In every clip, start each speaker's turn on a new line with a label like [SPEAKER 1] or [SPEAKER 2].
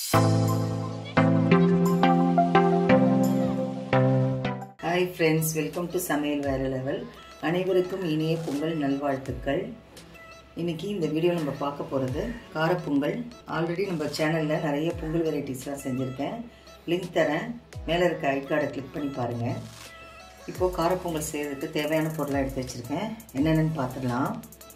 [SPEAKER 1] hi friends welcome to சமையல் வேற level அனைவருக்கும் இனிய பொங்கல் நல்வாழ்த்துக்கள் இன்னைக்கு இந்த வீடியோ நம்ம பார்க்க போகிறது காரப்பொங்கல் ஆல்ரெடி நம்ம சேனலில் நிறைய பொங்கல் வெரைட்டிஸ்லாம் செஞ்சுருக்கேன் லிங்க் தரேன் மேலே இருக்க ஐ கார்டை கிளிக் பண்ணி பாருங்கள் இப்போது காரப்பொங்கல் செய்கிறதுக்கு தேவையான பொருளாக எடுத்து வச்சுருக்கேன் என்னென்னு பார்த்துடலாம்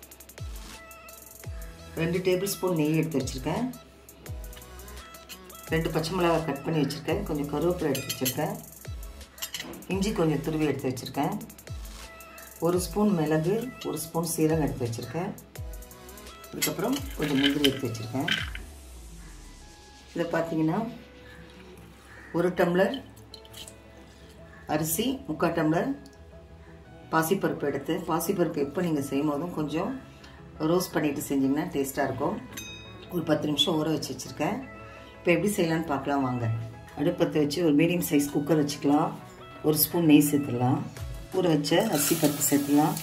[SPEAKER 1] ரெண்டு டேபிள் ஸ்பூன் நெய் எடுத்து வச்சுருக்கேன் ரெண்டு பச்சை மிளகாய் கட் பண்ணி வச்சுருக்கேன் கொஞ்சம் கருவேப்பிலை எடுத்து வச்சுருக்கேன் இஞ்சி கொஞ்சம் துருவி எடுத்து வச்சுருக்கேன் ஒரு ஸ்பூன் மிளகு ஒரு ஸ்பூன் சீரகம் எடுத்து வச்சுருக்கேன் அதுக்கப்புறம் கொஞ்சம் முந்திரி எடுத்து வச்சுருக்கேன் இதை பார்த்தீங்கன்னா ஒரு டம்ளர் அரிசி முக்கால் டம்ளர் பாசிப்பருப்பு எடுத்து பாசிப்பருப்பு எப்போ நீங்கள் செய்யும் போதும் கொஞ்சம் ரோஸ்ட் பண்ணிவிட்டு செஞ்சிங்கன்னா டேஸ்ட்டாக இருக்கும் ஒரு பத்து நிமிஷம் ஊற வச்சு வச்சுருக்கேன் இப்போ எப்படி செய்யலான்னு பார்க்கலாம் வாங்க அடுப்பத்தை வச்சு ஒரு மீடியம் சைஸ் குக்கர் வச்சுக்கலாம் ஒரு ஸ்பூன் நெய் சேர்த்துடலாம் ஊற வச்ச அரிசி பருப்பு சேர்த்துலாம்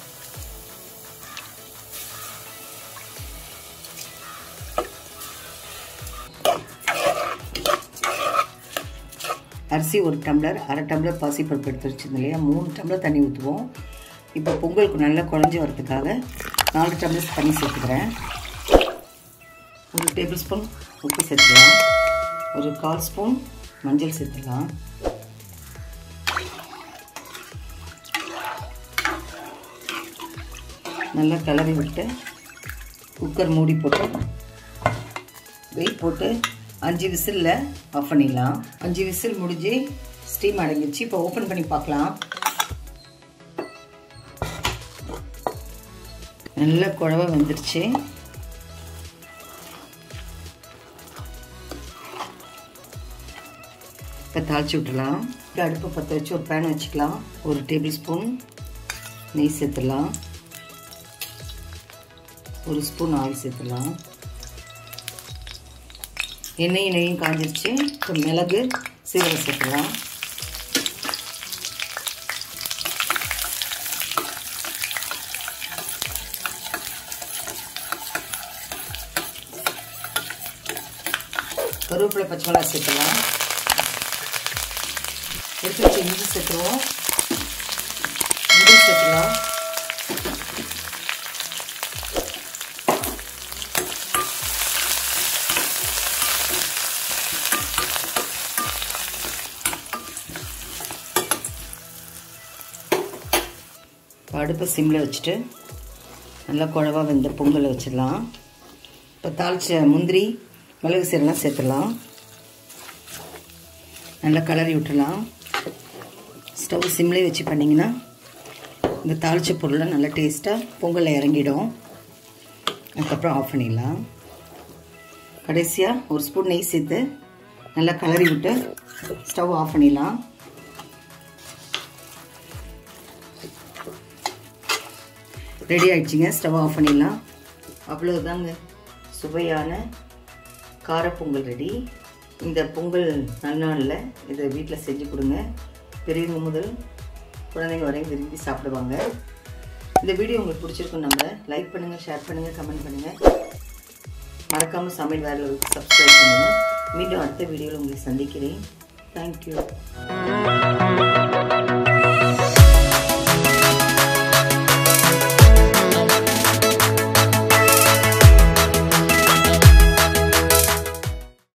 [SPEAKER 1] அரிசி ஒரு டம்ளர் அரை டம்ளர் பாசிப்பருப்பு எடுத்து வச்சிருந்தோம் இல்லையா மூணு டம்ளர் தண்ணி ஊற்றுவோம் இப்போ பொங்கலுக்கு நல்லா குழஞ்சி வரதுக்காக நாலு டம்ளர் தண்ணி சேர்த்துக்கிறேன் ஒரு டேபிள் ஸ்பூன் உப்பு சேர்த்துக்கலாம் ஒரு கால் ஸ்பூன் மஞ்சள் சேர்த்துக்கலாம் நல்லா கிளறி விட்டு குக்கர் மூடி போட்டு வெயிட் போட்டு அஞ்சு விசிலில் ஆஃப் பண்ணிடலாம் அஞ்சு விசில் முடிஞ்சு ஸ்டீம் அடங்கிடுச்சு இப்போ ஓப்பன் பண்ணி பார்க்கலாம் நல்ல குழவை வந்துருச்சு இப்போ தாளிச்சு விட்டுலாம் அடுப்பை பற்ற வச்சு ஒரு பேன் வச்சுக்கலாம் ஒரு டேபிள் ஸ்பூன் நெய் சேர்த்துடலாம் ஒரு ஸ்பூன் ஆயில் சேர்த்துடலாம் எண்ணெயும் நெய்யும் காஞ்சிருச்சு இப்போ மிளகு சீரகம் சேர்த்துடலாம் கருவேப்பிலை பச்சை மிளகா சேர்த்துலாம் எடுத்து வச்சு இஞ்சி சேர்த்துருவோம் இஞ்சி சேர்த்துலாம் அடுப்பை சிம்மில் வச்சுட்டு நல்லா குழவா வெந்த பொங்கலை வச்சிடலாம் இப்போ தாளித்த முந்திரி மிளகு சீரெல்லாம் சேர்த்துடலாம் நல்லா கலரி விட்டுடலாம் ஸ்டவ் சிம்லேயே வச்சு பண்ணிங்கன்னா இந்த தாளித்த பொருளை நல்லா டேஸ்ட்டாக பொங்கலில் இறங்கிடும் அதுக்கப்புறம் ஆஃப் பண்ணிடலாம் கடைசியாக ஒரு ஸ்பூன் நெய் சேர்த்து நல்லா கலரி விட்டு ஸ்டவ் ஆஃப் பண்ணிடலாம் ரெடி ஆயிடுச்சுங்க ஸ்டவ் ஆஃப் பண்ணிடலாம் அவ்வளோதாங்க சுவையான காரப்பொங்கல் ரெடி இந்த பொங்கல் நன்னாளில் இதை வீட்டில் செஞ்சு கொடுங்க பெரியவங்க முதல் குழந்தைங்க வரையும் விரும்பி சாப்பிடுவாங்க இந்த வீடியோ உங்களுக்கு பிடிச்சிருக்கும் நம்ம லைக் பண்ணுங்கள் ஷேர் பண்ணுங்கள் கமெண்ட் பண்ணுங்கள் மறக்காமல் சமையல் வேலை சப்ஸ்கிரைப் பண்ணுங்கள் மீண்டும் அடுத்த வீடியோவில் உங்களை சந்திக்கிறேன் தேங்க்யூ